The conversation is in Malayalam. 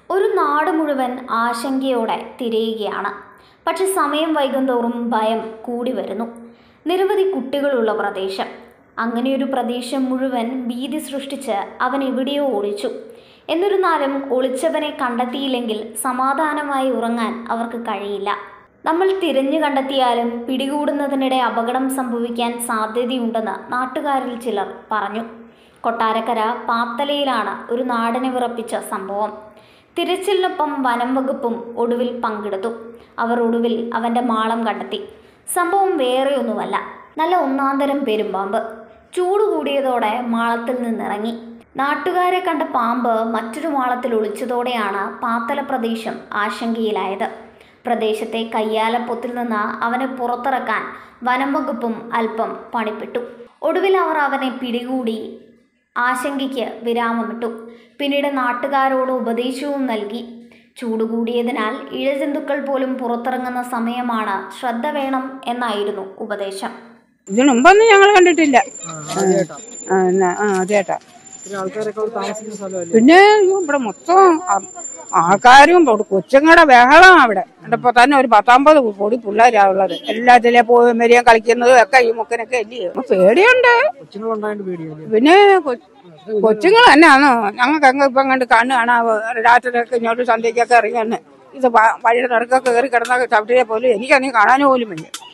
ഒരു നാട് മുഴുവൻ ആശങ്കയോടെ തിരയുകയാണ് പക്ഷെ സമയം വൈകുന്തോറും ഭയം കൂടി വരുന്നു നിരവധി കുട്ടികളുള്ള പ്രദേശം അങ്ങനെയൊരു പ്രദേശം മുഴുവൻ ഭീതി സൃഷ്ടിച്ച് അവൻ എവിടെയോ ഒളിച്ചു എന്നിരുന്നാലും ഒളിച്ചവനെ കണ്ടെത്തിയില്ലെങ്കിൽ സമാധാനമായി ഉറങ്ങാൻ അവർക്ക് കഴിയില്ല നമ്മൾ തിരഞ്ഞു കണ്ടെത്തിയാലും പിടികൂടുന്നതിനിടെ അപകടം സംഭവിക്കാൻ സാധ്യതയുണ്ടെന്ന് നാട്ടുകാരിൽ ചിലർ പറഞ്ഞു കൊട്ടാരക്കര പാത്തലയിലാണ് ഒരു നാടിനെ വിറപ്പിച്ച സംഭവം തിരച്ചിലിനൊപ്പം വനം വകുപ്പും ഒടുവിൽ പങ്കെടുത്തു അവർ ഒടുവിൽ അവൻ്റെ മാളം കണ്ടെത്തി സംഭവം വേറെയൊന്നുമല്ല നല്ല ഒന്നാന്തരം പെരുമ്പാമ്പ് ചൂട് കൂടിയതോടെ മാളത്തിൽ നിന്നിറങ്ങി നാട്ടുകാരെ കണ്ട പാമ്പ് മറ്റൊരു മാളത്തിൽ ഒളിച്ചതോടെയാണ് പാത്തല പ്രദേശം ആശങ്കയിലായത് പ്രദേശത്തെ കയ്യാലപ്പൊത്തിൽ നിന്ന് അവനെ പുറത്തിറക്കാൻ വനം വകുപ്പും അല്പം പണിപ്പെട്ടു ഒടുവിൽ അവർ അവനെ പിടികൂടി ആശങ്കയ്ക്ക് വിരാമമിട്ടു പിന്നീട് നാട്ടുകാരോട് ഉപദേശവും നൽകി ചൂട് കൂടിയതിനാൽ ഇഴജന്തുക്കൾ പോലും പുറത്തിറങ്ങുന്ന സമയമാണ് ശ്രദ്ധ വേണം എന്നായിരുന്നു ഉപദേശം ഇതിനു മുമ്പൊന്നും ഞങ്ങൾ കണ്ടിട്ടില്ല ആ, എന്നാ, ആ അതേട്ടാ പിന്നെ ആൾക്കാരൊക്കെ അവിടെ താമസിക്കുന്ന സ്ഥലമല്ലേ പിന്നെ അയ്യോ, ഇവിടെ മൊത്തം ആ- ആൾക്കാരും ഇവിടെ കൊച്ചുങ്ങളുടെ ബഹളം അവിടെ ഇപ്പൊ തന്നെ ഒരു പത്തൊമ്പത് പൊടി പിള്ളേരാ ഉള്ളത് എല്ലാത്തിലെ പോയി വരികയും കളിക്കുന്നതും ഒക്കെ ഈ മുക്കനൊക്കെ ഇല്ലയോ അപ്പൊ പേടിയുണ്ട് കൊച്ചുങ്ങളുണ്ടായിട്ട് പേടിയല്ലേ പിന്നെ കൊ- കൊച്ചുങ്ങൾ തന്നെയാണോ ഞങ്ങൾക്ക് അങ്ങ് ഇപ്പം കണ്ട് കണ്ണ് കാണാവോ രാത്രിയൊക്കെ ഇങ്ങോട്ട് സന്ധ്യക്കൊക്കെ ഇറങ്ങി വന്ന് ഇത് വ- വഴിയുടെ നടുക്കൊക്കെ കയറി കിടന്ന ചവിട്ടിയെ പോലും എനിക്കങ്ങനെ കാണാനും പോലും വയ്യ